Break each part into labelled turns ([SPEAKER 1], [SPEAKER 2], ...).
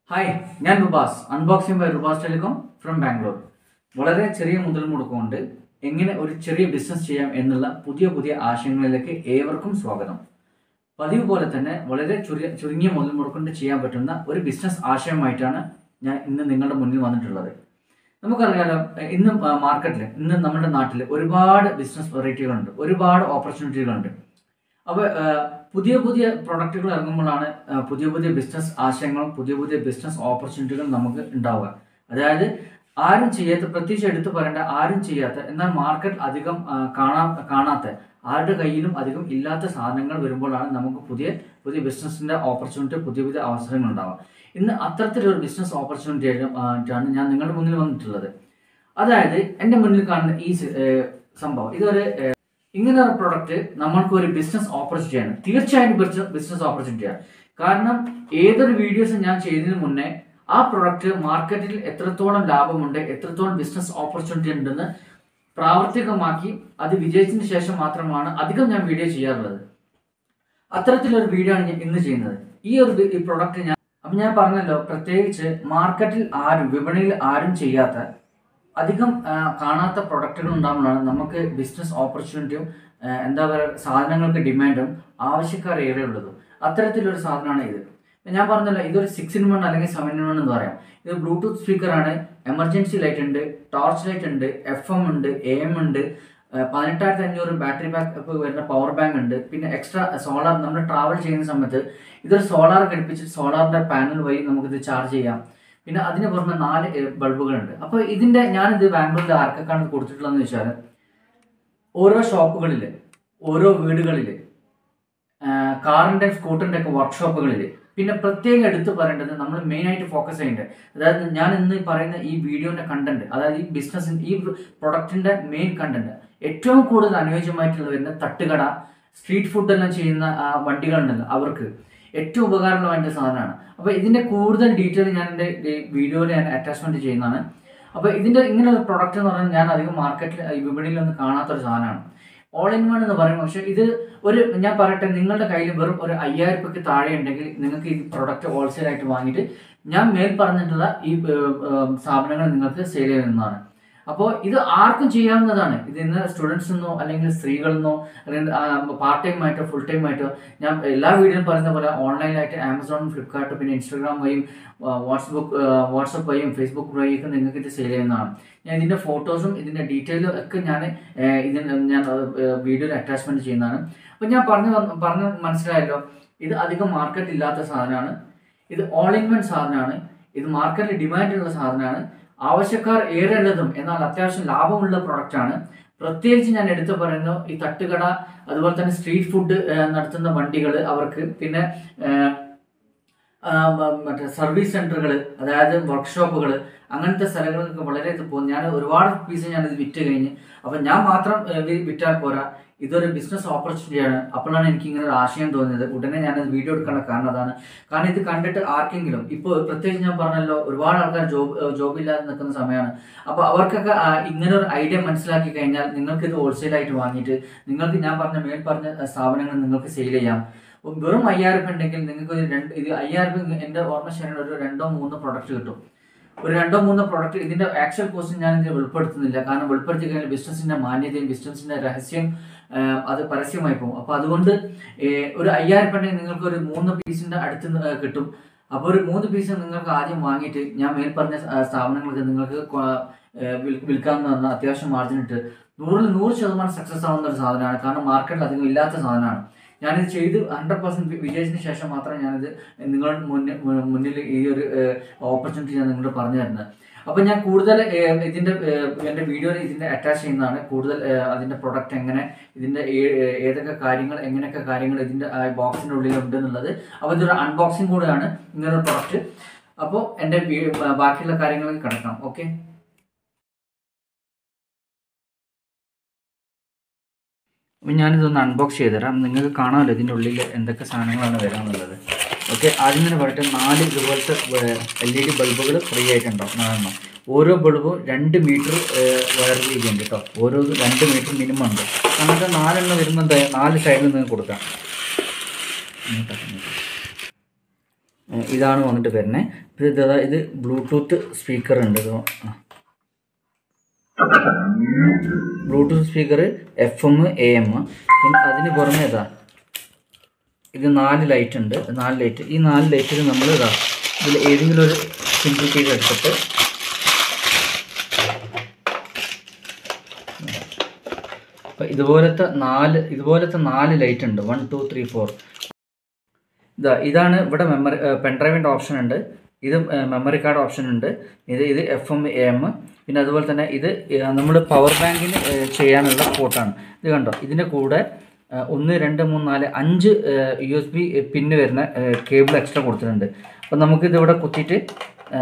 [SPEAKER 1] Hi ഞാൻ Rubas unboxing by Rubas telecom from Bangalore വളരെ ചെറിയ മുതൽ മുടക്കുകൊണ്ട് എങ്ങനെ ഒരു ചെറിയ ബിസിനസ് ചെയ്യാം എന്നുള്ള പുതിയ പുതിയ ആശയങ്ങളിലേക്ക് ഏവർക്കും സ്വാഗതം പതിവ് പോലെ തന്നെ വളരെ ചുരുങ്ങിയ ചുരുങ്ങിയ മുതൽ മുടക്കൊണ്ട് ചെയ്യാൻ പറ്റുന്ന ഒരു ബിസിനസ് ആശയമായിട്ടാണ് ഞാൻ ഇന്ന് നിങ്ങളുടെ മുന്നിൽ വന്നിട്ടുള്ളത് നമുക്കറിയാലോ ഇന്ന് മാർക്കറ്റിൽ ഇന്ന് നമ്മുടെ നാട്ടിൽ ഒരുപാട് ബിസിനസ് വെറൈറ്റികളുണ്ട് ഒരുപാട് ഓപ്പർച്യൂണിറ്റികളുണ്ട് അപ്പോൾ പുതിയ പുതിയ പ്രൊഡക്റ്റുകൾ ഇറങ്ങുമ്പോഴാണ് ആ, പുതിയ പുതിയ ബിസിനസ് ആശയങ്ങളും പുതിയ പുതിയ ബിസിനസ് ഓപ്പർച്യൂണിറ്റികളും നമുക്ക് ഉണ്ടാവുക അതായത് ആരും ചെയ്യാത്ത പ്രത്യേകിച്ച് എടുത്തു പറയേണ്ട ആരും ചെയ്യാത്ത എന്നാൽ മാർക്കറ്റ് അധികം ആ, കാണാ കാണാത്ത ആരുടെ കയ്യിലും അധികം ഇല്ലാത്ത സാധനങ്ങൾ വരുമ്പോഴാണ് നമുക്ക് പുതിയ പുതിയ ബിസിനസ്സിന്റെ ഓപ്പർച്യൂണിറ്റി പുതിയ പുതിയ അവസരങ്ങൾ ഉണ്ടാവുക ഇന്ന് അത്തരത്തിലൊരു ബിസിനസ് ഓപ്പർച്യൂണിറ്റി ആയിട്ടാണ് ഞാൻ നിങ്ങളുടെ മുന്നിൽ വന്നിട്ടുള്ളത് അതായത് എൻ്റെ മുന്നിൽ കാണുന്ന ഈ സ- ഏ, സംഭവം ഇതൊരു ഏ, ഇങ്ങനെ ഒരു പ്രൊഡക്റ്റ് നമ്മൾക്ക് ഒരു ബിസിനസ് ഓപ്പർച്യൂണിറ്റിയാണ് തീർച്ചയായും ബിസിനസ് ഓപ്പർച്യൂണിറ്റിയാണ് കാരണം ഏതൊരു വീഡിയോസ് ഞാൻ ചെയ്തതിന് മുന്നേ ആ പ്രൊഡക്റ്റ് മാർക്കറ്റിൽ എത്രത്തോളം ലാഭമുണ്ട് എത്രത്തോളം ബിസിനസ് ഓപ്പർച്യൂണിറ്റി ഉണ്ടെന്ന് പ്രാവർത്തികമാക്കി അത് വിജയിച്ചതിന് ശേഷം മാത്രമാണ് അധികം ഞാൻ വീഡിയോ ചെയ്യാറുള്ളത് അത്തരത്തിലൊരു വീഡിയോ ആണ് ഞാൻ ഇന്ന് ചെയ്യുന്നത് ഈ ഒരു ബി- ഈ പ്രൊഡക്റ്റ് ഞാൻ അപ്പം ഞാൻ പറഞ്ഞല്ലോ പ്രത്യേകിച്ച് മാർക്കറ്റിൽ ആരും വിപണിയിൽ ആരും ചെയ്യാത്ത അധികം ആ, കാണാത്ത പ്രൊഡക്റ്റുകൾ ഉണ്ടാകുമ്പോഴാണ് നമുക്ക് ബിസിനസ് ഓപ്പർച്യൂണിറ്റിയും ആ, എന്താ പറയുക സാധനങ്ങൾക്ക് ഡിമാൻഡും ആവശ്യക്കാർ ഏറെ ഉള്ളതും അത്തരത്തിലൊരു സാധനമാണ് ഇത് ഞാൻ പറഞ്ഞല്ലോ ഇതൊരു സിക്സ് ഇൻ വൺ അല്ലെങ്കിൽ സെവൻ ഇൻ വൺ എന്ന് പറയാം ഇത് ബ്ലൂടൂത്ത് സ്പീക്കറാണ് എമർജൻസി ലൈറ്റ് ഉണ്ട് ടോർച്ച് ലൈറ്റ് ഉണ്ട് എഫ് എം ഉണ്ട് എ എം ഉണ്ട് ആ, പതിനെട്ടായിരത്തി അഞ്ഞൂറ് ബാറ്ററി ബാക്ക് വരുന്ന പവർ ബാങ്ക് ഉണ്ട് പിന്നെ എക്സ്ട്രാ സോളാർ നമ്മൾ ട്രാവൽ ചെയ്യുന്ന സമയത്ത് ഇതൊരു സോളാർ ഘടിപ്പിച്ച് സോളാറിന്റെ പാനൽ വഴി നമുക്കിത് ചാർജ് ചെയ്യാം പിന്നെ അതിന് പുറമെ നാല് ബൾബുകളുണ്ട് അപ്പോൾ ഇതിന്റെ ഞാനിത് ബാംഗ്ലൂരിൽ ആർക്കൊക്കെയാണ് കൊടുത്തിട്ടുള്ളതെന്ന് വെച്ചാൽ ഓരോ ഷോപ്പുകളിൽ ഓരോ വീടുകളിൽ കാറിന്റെ സ്കൂട്ടറിന്റെ ഒക്കെ വർക്ക്ഷോപ്പുകളിൽ പിന്നെ പ്രത്യേകം എടുത്തു പറയേണ്ടത് നമ്മൾ മെയിൻ ആയിട്ട് ഫോക്കസ് ചെയ്യേണ്ടത് അതായത് ഞാൻ ഇന്ന് പറയുന്ന ഈ വീഡിയോന്റെ കണ്ടന്റ് അതായത് ഈ ബിസിനസ് ഈ പ്രൊഡക്റ്റിന്റെ മെയിൻ കണ്ടന്റ് ഏറ്റവും കൂടുതൽ അനുയോജ്യമായിട്ടുള്ള വരുന്ന തട്ടുകട സ്ട്രീറ്റ് ഫുഡ് എല്ലാം ചെയ്യുന്ന ആ, വണ്ടികളുണ്ടല്ലോ അവർക്ക് ഏറ്റവും ഉപകാരമുള്ള സാധനമാണ് അപ്പോൾ ഇതിന്റെ കൂടുതൽ ഡീറ്റെയിൽ ഞാൻ എൻ്റെ വീഡിയോയിൽ ഞാൻ അറ്റാച്ച്മെന്റ് ചെയ്യുന്നതാണ് അപ്പോൾ ഇതിന്റെ ഇങ്ങനെ ഒരു പ്രൊഡക്റ്റ് എന്ന് പറഞ്ഞാൽ ഞാൻ അധികം മാർക്കറ്റിൽ വിപണിയിലൊന്നും കാണാത്തൊരു സാധനമാണ് ഓൾ ഇൻ വൺ എന്ന് പറയും പക്ഷേ ഇത് ഒരു ഞാൻ പറയട്ടെ നിങ്ങളുടെ കയ്യിൽ വെറും ഒരു അയ്യായിരം രൂപയ്ക്ക് താഴെ ഉണ്ടെങ്കിൽ നിങ്ങൾക്ക് ഈ പ്രൊഡക്റ്റ് ഹോൾസെയിൽ ആയിട്ട് വാങ്ങിയിട്ട് ഞാൻ മേൽ പറഞ്ഞിട്ടുള്ള ഈ ഏർ, ഏർ, സ്ഥാപനങ്ങൾ നിങ്ങൾക്ക് സെയിൽ ചെയ്യുന്നതാണ് അപ്പോൾ ഇത് ആർക്കും ചെയ്യാവുന്നതാണ് ഇത് ഇന്ന് സ്റ്റുഡൻസ് എന്നോ അല്ലെങ്കിൽ സ്ത്രീകളെന്നോ അല്ലെങ്കിൽ പാർട്ട് ടൈം ആയിട്ടോ ഫുൾ ടൈം ആയിട്ടോ ഞാൻ എല്ലാ വീഡിയോയും പറയുന്ന പോലെ ഓൺലൈനായിട്ട് ആമസോൺ ഫ്ലിപ്കാർട്ട് പിന്നെ ഇൻസ്റ്റാഗ്രാം വഴിയും വാട്സപ്പ് വാട്സപ്പ് വഴിയും ഫേസ്ബുക്ക് വഴിയൊക്കെ നിങ്ങൾക്ക് ഇത് സെയിൽ ചെയ്യുന്നതാണ് ഞാൻ ഇതിൻ്റെ ഫോട്ടോസും ഇതിൻ്റെ ഡീറ്റെയിലും ഒക്കെ ഞാൻ ഏഹ്, ഇതിന് ഞാൻ വീഡിയോയിൽ അറ്റാച്ച്മെന്റ് ചെയ്യുന്നതാണ് അപ്പം ഞാൻ പറഞ്ഞു വന്ന- പറഞ്ഞ് മനസ്സിലായല്ലോ ഇത് അധികം മാർക്കറ്റ് ഇല്ലാത്ത സാധനമാണ് ഇത് ഓൾ ഇൻ വൺ സാധനമാണ് ഇത് മാർക്കറ്റിൽ ഡിമാൻഡുള്ള സാധനമാണ് ആവശ്യക്കാർ ഏറെ ഉള്ളതും എന്നാൽ അത്യാവശ്യം ലാഭമുള്ള പ്രൊഡക്റ്റ് ആണ് പ്രത്യേകിച്ച് ഞാൻ എടുത്തു പറയുന്നു ഈ തട്ടുകട അതുപോലെ തന്നെ സ്ട്രീറ്റ് ഫുഡ് നടത്തുന്ന വണ്ടികൾ അവർക്ക് പിന്നെ ഏഹ്, ആ, മ- മറ്റേ സർവീസ് സെന്ററുകൾ അതായത് വർക്ക്ഷോപ്പുകൾ അങ്ങനത്തെ സ്ഥലങ്ങൾക്ക് വളരെ ഇത് പോകും ഞാൻ ഒരുപാട് പീസ് ഞാനിത് വിറ്റ് കഴിഞ്ഞ് അപ്പം ഞാൻ മാത്രം ഏഹ്, വി- വിറ്റാൽ പോരാ ഇതൊരു ബിസിനസ് ഓപ്പർച്യൂണിറ്റിയാണ് അപ്പോഴാണ് എനിക്ക് ഇങ്ങനെ ഒരു ആശയം തോന്നിയത് ഉടനെ ഞാനത് വീഡിയോ എടുക്കാനുള്ള കാരണം അതാണ് കാരണം ഇത് കണ്ടിട്ട് ആർക്കെങ്കിലും ഇപ്പോൾ പ്രത്യേകിച്ച് ഞാൻ പറഞ്ഞല്ലോ ഒരുപാട് ആൾക്കാർ ജോബ് ജോബില്ലാതെ നിൽക്കുന്ന സമയമാണ് അപ്പോൾ അവർക്കൊക്കെ ആ, ഇങ്ങനെ ഒരു ഐഡിയ മനസ്സിലാക്കി കഴിഞ്ഞാൽ നിങ്ങൾക്ക് ഇത് ഹോൾസെയിലായിട്ട് വാങ്ങിയിട്ട് നിങ്ങൾക്ക് ഞാൻ പറഞ്ഞ മേൽ പറഞ്ഞ ആ, സ്ഥാപനങ്ങൾ നിങ്ങൾക്ക് സെയിൽ ചെയ്യാം വെറും അയ്യായിരം രൂപ ഉണ്ടെങ്കിൽ നിങ്ങൾക്ക് ഒരു രണ്ട് ഇത് അയ്യായിരം രൂപ എൻ്റെ ഓർമ്മ ശരിയാണ് ഒരു രണ്ടോ മൂന്നോ പ്രൊഡക്റ്റ് കിട്ടും ഒരു രണ്ടോ മൂന്നോ പ്രൊഡക്റ്റ് ഇതിന്റെ ആക്ച്വൽ കോസ്റ്റ് ഞാൻ ഇതിൽ വെളിപ്പെടുത്തുന്നില്ല കാരണം വെളിപ്പെടുത്തി കഴിഞ്ഞാൽ ബിസിനസിന്റെ മാന്യതയും ബിസിനസിന്റെ രഹസ്യം ആ, അത് പരസ്യമായി പോകും അപ്പൊ അതുകൊണ്ട് ഏ, ഒരു അയ്യായിരം രൂപ ഉണ്ടെങ്കിൽ നിങ്ങൾക്ക് ഒരു മൂന്ന് പീസിന്റെ അടുത്ത് നിന്ന്, ആ, കിട്ടും അപ്പോൾ ഒരു മൂന്ന് പീസ് നിങ്ങൾക്ക് ആദ്യം വാങ്ങിയിട്ട് ഞാൻ മേൽ പറഞ്ഞ ആ, സ്ഥാപനങ്ങൾക്ക് നിങ്ങൾക്ക് കൊ- ഏ, വിൽ- വിൽക്കാവുന്ന അത്യാവശ്യം മാർജിൻ ഇട്ട് നൂറിൽ നൂറ് ശതമാനം സക്സസ് ആവുന്ന ഒരു സാധനമാണ് കാരണം മാർക്കറ്റിൽ അധികം ഇല്ലാത്ത സാധനമാണ് ഞാനിത് ചെയ്ത് ഹൺഡ്രഡ് പെർസെന്റ് വിജയിച്ചതിന് ശേഷം മാത്രം ഞാനിത് നിങ്ങളുടെ മുന്നിൽ മുന്നിൽ ഈ ഒരു ഓപ്പർച്യൂണിറ്റി ഞാൻ നിങ്ങളോട് പറഞ്ഞു തരുന്നത് അപ്പൊ ഞാൻ കൂടുതൽ ഏഹ്, ഇതിന്റെ ഏഹ്, എന്റെ വീഡിയോയിൽ ഇതിന്റെ അറ്റാച്ച് ചെയ്യുന്നതാണ് കൂടുതൽ ഏഹ്, അതിന്റെ പ്രൊഡക്റ്റ് എങ്ങനെ ഇതിന്റെ ഏ- ഏ- ഏതൊക്കെ കാര്യങ്ങൾ എങ്ങനെയൊക്കെ കാര്യങ്ങൾ ഇതിന്റെ ബോക്സിന്റെ ഉള്ളിൽ ഉണ്ട് എന്നുള്ളത് അപ്പൊ ഇതൊരു അൺബോക്സിംഗ് കൂടെയാണ് ഇങ്ങനൊരു പ്രൊഡക്റ്റ് അപ്പോൾ എന്റെ വീ- ബാക്കിയുള്ള കാര്യങ്ങളിലേക്ക് കിടക്കാം ഓക്കെ അപ്പം ഞാനിതൊന്ന് അൺബോക്സ് ചെയ്തുതരാം നിങ്ങൾക്ക് കാണാമല്ലോ ഇതിൻ്റെ ഉള്ളിൽ എന്തൊക്കെ സാധനങ്ങളാണ് വരാനുള്ളത് ഓക്കെ ആദ്യം തന്നെ പറയട്ടെ നാല് ഇതുപോലത്തെ എൽ ഇ ഡി ബൾബുകൾ ഫ്രീ ആയിട്ടുണ്ടാവും നാലെണ്ണം ഓരോ ബൾബും രണ്ട് മീറ്റർ വയർ വീതിയുണ്ട് കേട്ടോ ഓരോ രണ്ട് മീറ്റർ മിനിമം ഉണ്ട് അങ്ങനത്തെ നാലെണ്ണം വരുമ്പോൾ എന്താ നാല് സൈഡിൽ നിന്ന് കൊടുക്കാം ഇങ്ങോട്ടൊക്കെ ഇങ്ങോട്ട്. ഏഹ് ഇതാണ് വന്നിട്ട് വരുന്നത് ഇത് ഇതാ ഇത് ബ്ലൂടൂത്ത് സ്പീക്കർ ഉണ്ട് ഇത് ആ. Bluetooth speaker F M A M പിന്നെ അതിന് പുറമെ ഇതാ ഇത് നാല് ലൈറ്റ് ഉണ്ട് നാല് ലൈറ്റ് ഈ നാല് ലൈറ്റിൽ നമ്മൾ ഇതാ ഇതിൽ ഏതെങ്കിലും ഒരു സിംഗിൾ പീസ് എടുത്തിട്ട് അപ്പോൾ ഇതുപോലത്തെ നാല് ഇതുപോലത്തെ നാല് ലൈറ്റ് ഉണ്ട് വൺ ടു ത്രീ ഫോർ ഇതാ ഇതാണ് ഇവിടെ മെമ്മറി പെൻഡ്രൈവിൻ്റെ ഓപ്ഷൻ ഉണ്ട് ഇത് മെമ്മറി കാർഡ് ഓപ്ഷൻ ഉണ്ട് ഇത് ഇത് എഫ് എം എ എം പിന്നെ അതുപോലെ തന്നെ ഇത് നമ്മൾ പവർ ബാങ്കിന് ചെയ്യാനുള്ള പോർട്ടാണ് ഇത് കണ്ടോ ഇതിൻ്റെ കൂടെ ആ, ഒന്ന് രണ്ട് മൂന്ന് നാല് അഞ്ച് യു എസ് ബി പിന്ന് വരുന്ന കേബിൾ എക്സ്ട്രാ കൊടുത്തിട്ടുണ്ട് അപ്പം നമുക്കിത് ഇവിടെ കുത്തിയിട്ട് ആ,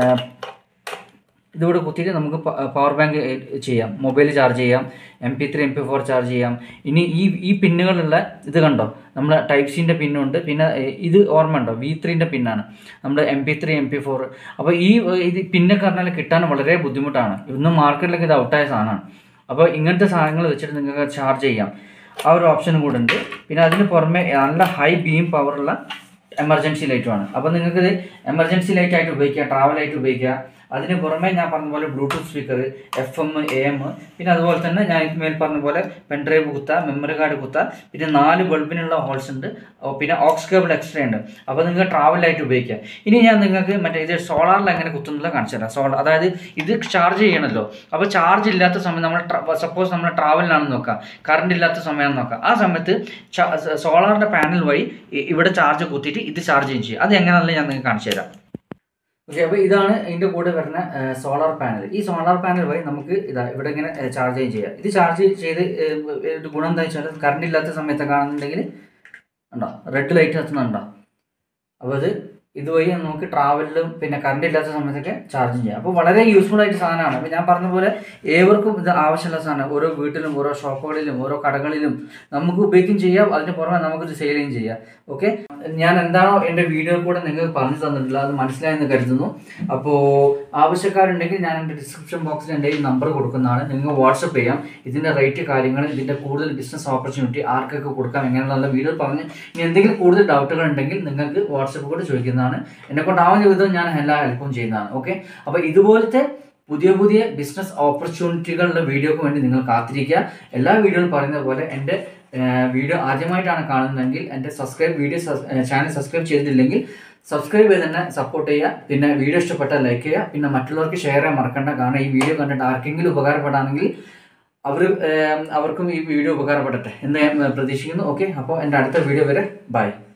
[SPEAKER 1] ഇതിവിടെ കുത്തിയിട്ട് നമുക്ക് പവർ ബാങ്ക് ചെയ്യാം മൊബൈൽ ചാർജ് ചെയ്യാം M P three M P four charge ചെയ്യാം ഇനി ഈ ഈ പിന്നുകളുള്ള ഇത് കണ്ടോ നമ്മൾ ടൈപ്പ് സിൻ്റെ പിന്നുണ്ട് പിന്നെ ഏഹ്, ഇത് ഓർമ്മ ഉണ്ടോ വി ത്രീൻ്റെ പിന്നാണ് നമ്മുടെ M P three M P four അപ്പോൾ ഈ ഏഹ്, ഇത് പിന്നൊക്കെ പറഞ്ഞാൽ കിട്ടാൻ വളരെ ബുദ്ധിമുട്ടാണ് ഇന്ന് മാർക്കറ്റിലൊക്കെ ഇത് ഔട്ടായ സാധനമാണ് അപ്പോൾ ഇങ്ങനത്തെ സാധനങ്ങൾ വെച്ചിട്ട് നിങ്ങൾക്ക് ചാർജ് ചെയ്യാം ആ ഒരു ഓപ്ഷനും കൂടെ ഉണ്ട് പിന്നെ അതിന് പുറമെ നല്ല ഹൈ ബീം പവറുള്ള എമർജൻസി ലൈറ്റുമാണ് അപ്പോൾ നിങ്ങൾക്കിത് എമർജൻസി ലൈറ്റ് ആയിട്ട് ഉപയോഗിക്കാം ട്രാവൽ ആയിട്ട് ഉപയോഗിക്കാം അതിന് പുറമെ ഞാൻ പറഞ്ഞ പോലെ bluetooth speaker F M A M പിന്നെ അതുപോലെ തന്നെ ഞാൻ മേൽ പറഞ്ഞ പോലെ പെൻഡ്രൈവ് കുത്ത മെമ്മറി കാർഡ് കുത്ത പിന്നെ നാല് ബൾബിനുള്ള ഹോൾസ് ഉണ്ട് ഓ, പിന്നെ ഓക്സ് കേബിൾ എക്സ്ട്രാ ഉണ്ട് അപ്പോൾ നിങ്ങൾക്ക് ട്രാവലായിട്ട് ഉപയോഗിക്കാം ഇനി ഞാൻ നിങ്ങൾക്ക് മറ്റേ ഇത് സോളാറിൽ എങ്ങനെ കുത്തുന്നില്ല കാണിച്ചു തരാം സോളാർ അതായത് ഇത് ചാർജ് ചെയ്യണമല്ലോ അപ്പോൾ ചാർജ് ഇല്ലാത്ത സമയം നമ്മൾ സപ്പോസ് നമ്മൾ ട്രാവലിലാണെന്ന് നോക്കാം കറണ്ട് ഇല്ലാത്ത സമയം നോക്കാം ആ സമയത്ത് സോളാറിൻ്റെ പാനൽ വഴി ഇ- ഇവിടെ ചാർജ് കുത്തിയിട്ട് ഇത് ചാർജ് ചെയ്യും ചെയ്യും അത് എങ്ങനെയാണെന്ന് ഞാൻ നിങ്ങൾക്ക് കാണിച്ചു തരാം ഓക്കെ അപ്പോൾ ഇതാണ് ഇതിൻ്റെ കൂടെ വരുന്ന സോളാർ പാനൽ ഈ സോളാർ പാനൽ വഴി നമുക്ക് ഇതാ ഇവിടെ ഇങ്ങനെ ചാർജ് ചെയ്യുകയും ചെയ്യാം ഇത് ചാർജ് ചെയ്ത് ഏഹ്, ഒരു ഗുണം എന്താ വെച്ചാൽ കറണ്ട് ഇല്ലാത്ത സമയത്ത് കാണുന്നുണ്ടെങ്കിൽ ഉണ്ടോ റെഡ് ലൈറ്റ് കത്തുന്നുണ്ടോ അപ്പോൾ അത് ഇതുവഴി നമുക്ക് ട്രാവലിലും പിന്നെ കറണ്ട് ഇല്ലാത്ത സമയത്തൊക്കെ ചാർജ് ചെയ്യാം അപ്പോൾ വളരെ യൂസ്ഫുൾ ആയിട്ട് സാധനമാണ് അപ്പോൾ ഞാൻ പറഞ്ഞ പോലെ ഏവർക്കും ഇത് ആവശ്യമുള്ള സാധനം ഓരോ വീട്ടിലും ഓരോ ഷോപ്പുകളിലും ഓരോ കടകളിലും നമുക്ക് ഉപയോഗിക്കുകയും ചെയ്യാം അതിന് പുറമെ നമുക്കിത് സെയിൽ ചെയ്യുകയും ചെയ്യാം ഓക്കെ ഞാൻ എന്താണോ എൻ്റെ വീഡിയോ കൂടെ നിങ്ങൾക്ക് പറഞ്ഞു തന്നിട്ടുള്ളത് അത് മനസ്സിലായെന്ന് കരുതുന്നു അപ്പോൾ ആവശ്യക്കാരുണ്ടെങ്കിൽ ഞാൻ എൻ്റെ ഡിസ്ക്രിപ്ഷൻ ബോക്സിൽ എൻ്റെ ഈ നമ്പർ കൊടുക്കുന്നതാണ് നിങ്ങൾക്ക് വാട്സപ്പ് ചെയ്യാം ഇതിൻ്റെ റേറ്റ് കാര്യങ്ങൾ ഇതിൻ്റെ കൂടുതൽ ബിസിനസ് ഓപ്പർച്യൂണിറ്റി ആർക്കൊക്കെ കൊടുക്കാം എങ്ങനെയുള്ള വീഡിയോ പറഞ്ഞ് ഇനി എന്തെങ്കിലും കൂടുതൽ ഡൗട്ടുകൾ ഉണ്ടെങ്കിൽ നിങ്ങൾക്ക് വാട്സപ്പ് കൂടെ ചോദിക്കുന്നതാണ് എന്നെ കൊണ്ടാവുന്ന വിധം ഞാൻ എല്ലാ ഹെൽപ്പും ചെയ്യുന്നതാണ് ഓക്കെ അപ്പോൾ ഇതുപോലത്തെ പുതിയ പുതിയ ബിസിനസ് ഓപ്പർച്യൂണിറ്റികളുടെ വീഡിയോക്ക് വേണ്ടി നിങ്ങൾ കാത്തിരിക്കുക എല്ലാ വീഡിയോയും പറയുന്ന പോലെ എൻ്റെ വീഡിയോ ആദ്യമായിട്ടാണ് കാണുന്നതെങ്കിൽ എൻ്റെ സബ്സ്ക്രൈബ് വീഡിയോ ചാനൽ സബ്സ്ക്രൈബ് ചെയ്തിട്ടില്ലെങ്കിൽ സബ്സ്ക്രൈബ് ചെയ്ത് തന്നെ സപ്പോർട്ട് ചെയ്യുക പിന്നെ വീഡിയോ ഇഷ്ടപ്പെട്ടാൽ ലൈക്ക് ചെയ്യുക പിന്നെ മറ്റുള്ളവർക്ക് ഷെയർ ചെയ്യാൻ മറക്കണ്ട കാരണം ഈ വീഡിയോ കണ്ടിട്ട് ആർക്കെങ്കിലും ഉപകാരപ്പെടാണെങ്കിൽ അവർ അവർക്കും ഈ വീഡിയോ ഉപകാരപ്പെടട്ടെ എന്ന് ഞാൻ പ്രതീക്ഷിക്കുന്നു ഓക്കെ അപ്പോൾ എൻ്റെ അടുത്ത വീഡിയോ വരെ ബൈ